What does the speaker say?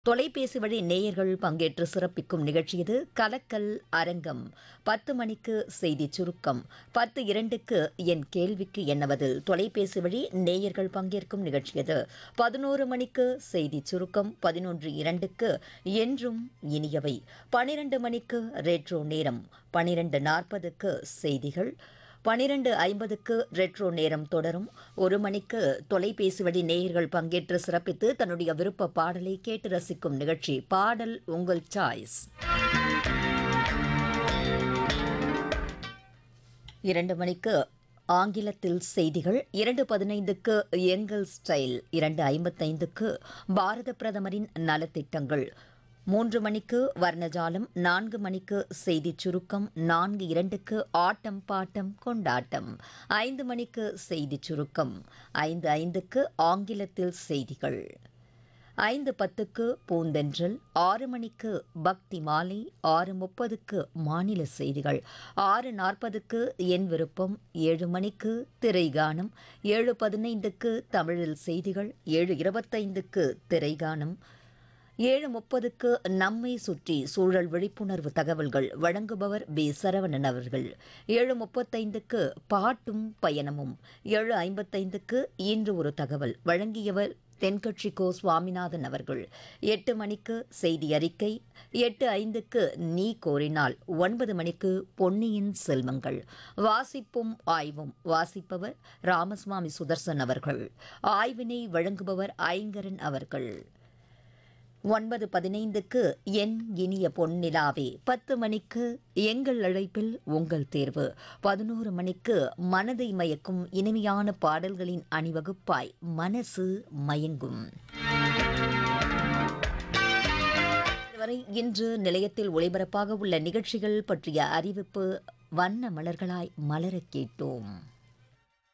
தொலைபேசி வழி நேயர்கள் பங்கேற்று சிறப்பிக்கும் நிகழ்ச்சி இது கலக்கல் அரங்கம் பத்து மணிக்கு செய்தி சுருக்கம் பத்து இரண்டுக்கு என் கேள்விக்கு என்ன பதில் தொலைபேசி வழி நேயர்கள் பங்கேற்கும் நிகழ்ச்சி இது பதினோரு மணிக்கு செய்தி சுருக்கம் பதினொன்று இரண்டுக்கு என்றும் இனியவை பனிரெண்டு மணிக்கு ரெட்ரோ நேரம் பனிரெண்டு நாற்பதுக்கு செய்திகள் பனிரெண்டு ஐம்பதுக்கு ரெட்ரோ நேரம் தொடரும் ஒரு மணிக்கு தொலைபேசி வழி நேயர்கள் பங்கேற்று சிறப்பித்து தன்னுடைய விருப்ப பாடலை கேட்டு ரசிக்கும் நிகழ்ச்சி பாடல் உங்கள் சாய்ஸ் இரண்டு மணிக்கு ஆங்கிலத்தில் செய்திகள் இரண்டு பதினைந்துக்கு எங்கள் ஸ்டைல் இரண்டு ஐம்பத்தைந்துக்கு பாரத பிரதமரின் நலத்திட்டங்கள் மூன்று மணிக்கு வர்ணஜாலம் நான்கு மணிக்கு செய்திச் சுருக்கம் நான்கு இரண்டுக்கு ஆட்டம் பாட்டம் கொண்டாட்டம் ஐந்து மணிக்கு செய்திச் சுருக்கம் ஐந்து ஐந்துக்கு ஆங்கிலத்தில் செய்திகள் ஐந்து பத்துக்கு பூந்தென்றல் ஆறு மணிக்கு பக்தி மாலை ஆறு முப்பதுக்கு மாநில செய்திகள் ஆறு நாற்பதுக்கு என் விருப்பம் ஏழு மணிக்கு திரைகானம் ஏழு பதினைந்துக்கு தமிழில் செய்திகள் ஏழு இருபத்தைந்துக்கு திரைகானம் ஏழு முப்பதுக்கு நம்மை சுற்றி சூழல் விழிப்புணர்வு தகவல்கள் வழங்குபவர் பி சரவணன் அவர்கள் ஏழு முப்பத்தைந்துக்கு பாட்டும் பயணமும் ஏழு ஐம்பத்தைந்துக்கு இன்று ஒரு தகவல் வழங்கியவர் தென்கட்சி கோ சுவாமிநாதன் அவர்கள் எட்டு மணிக்கு செய்தி அறிக்கை எட்டு ஐந்துக்கு நீ கோரினால் ஒன்பது மணிக்கு பொன்னியின் செல்வங்கள் வாசிப்பும் ஆய்வும் வாசிப்பவர் ராமசுவாமி சுதர்சன் அவர்கள் ஆய்வினை வழங்குபவர் ஐங்கரன் அவர்கள் ஒன்பது பதினைந்துக்கு என் இனிய பொன்னிலாவே பத்து மணிக்கு எங்கள் அழைப்பில் உங்கள் தேர்வு பதினோரு மணிக்கு மனதை மயக்கும் இனிமையான பாடல்களின் அணிவகுப்பாய் மனசு மயங்கும் இதுவரை இன்று நிலையத்தில் ஒளிபரப்பாக உள்ள நிகழ்ச்சிகள் பற்றிய அறிவிப்பு வண்ண மலர்களாய் மலரக் கேட்டோம்